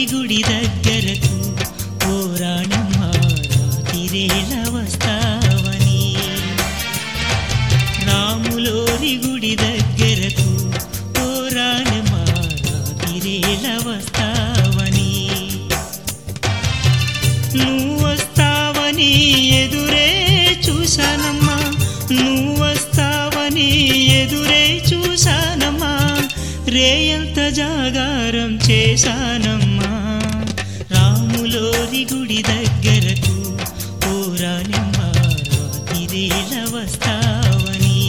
గుడి దగ్గరకు పోరాణమ్మ రాతిరేళ వస్తావని రాములోరి గుడి దగ్గరకు పోరాణమ్మ రాతిరేళ వస్తావని నువ్వు వస్తావని ఎదురే చూశానమ్మా నువ్వు వస్తావని ఎదురే చూశానమ్మా రేయంత జాగారం చేశానమ్మా రాములోరి గుడి దగ్గరకు పోరానిమ్మ రాతిరేళ వస్తావని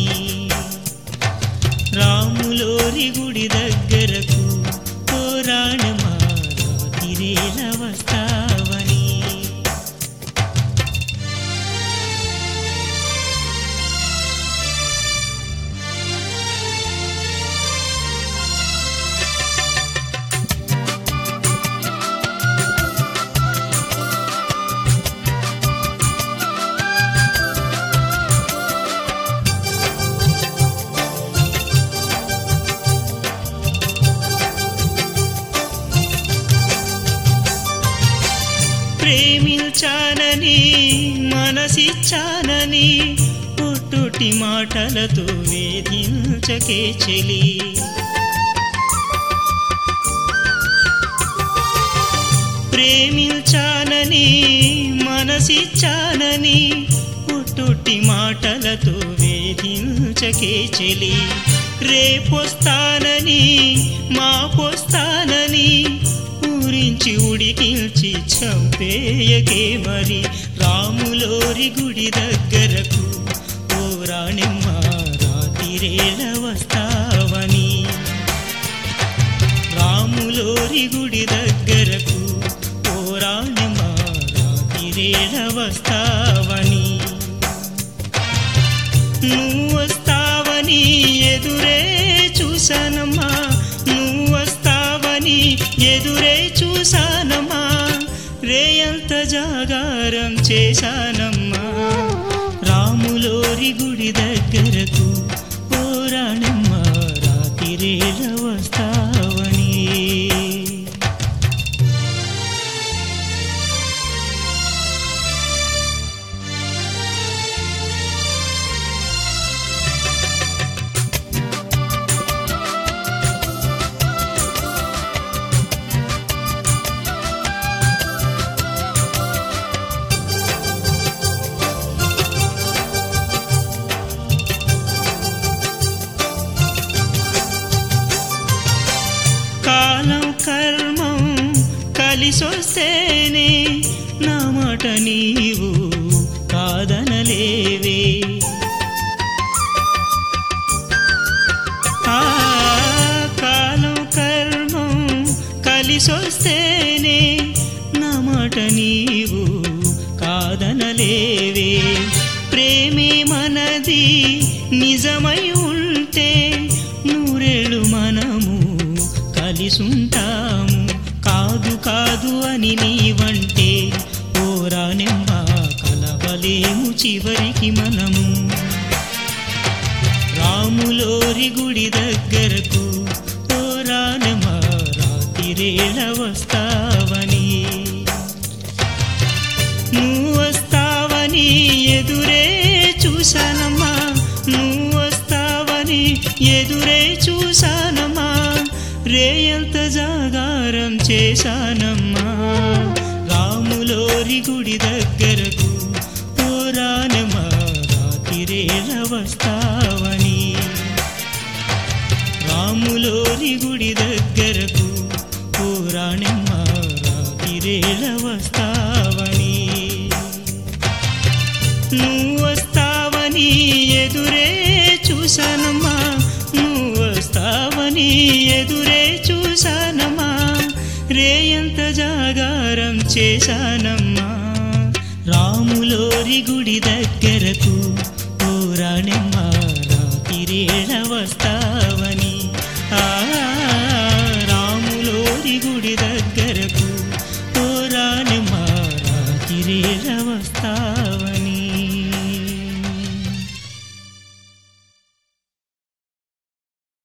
రాములోరి గుడి దగ్గరకు పోరాణమ్మ రాతిరేళ వస్తావని ప్రేమించానని మనసిచ్చానని పుట్టుటి మాటలతో వేధించకే చెలి ప్రేమించానని మనసిచ్చానని పుట్టుటి మాటలతో వేధించకే చెలి రేపొస్తానని మాపొస్తానని ఊరించి ఉడికించి చంపేయకే మరి రాములోరి గుడి దగ్గరకు పోరాణిమ్మ రాతిరేళ వస్తావని రాములోరి గుడి దగ్గరకు పోరాణిమ్మ రాతిరేళ వస్తావని నువ్వు వస్తావని ఎదురే చూశానమ్మా నువ్వు వస్తావని ఎదురే చూశానమ్మా రేయంత జాగారం చేశానమ్మా రాములోరి గుడి దగ్గరకు పోరాణమ్మ రాతిరేళ వస్తావని కాలం కర్మం కలిసొస్తేనే నా మాట నీవు కాదనలేవే ఆ కాలం కర్మం కలిసొస్తేనే నా మాట నీవు కాదనలేవే ప్రేమే మనది నిజమై ఉంటే నూరేళ్ళు మనము కలిసుంటాము కాదు కాదు అని నీవంటే ఓరానెమ్మ కలవలేము చివరికి మనము రాములోరి గుడి దగ్గరకు ఓరానెమ్మ రాతిరేళ వస్తావని నువ్వు వస్తావని ఎదురే చూశానమ్మా నువ్వు వస్తావని ఎదురే చూశానమ్మా రేయంత జాగారం చేశానమ్మా రాములోరి గుడి దగ్గరకు పోరానమ్మా రాతిరేళ వస్తావని రాములోరి గుడి దగ్గరకు పురాణమ్మ రాతిరేళ వస్తావని నువ్వు వస్తావని ఎదురే చూశానమ్మా నువ్వు వస్తావని ఎదురే చూశానమ్మా రేయంత జాగారం చేశానమ్మా రాములోరి గుడి దగ్గరకు పురాణమ్మ రాతిరేళ వస్తావని ఆ రాములోరి గుడి దగ్గరకు పురాణమ్మ రాతిరేళ వస్తావని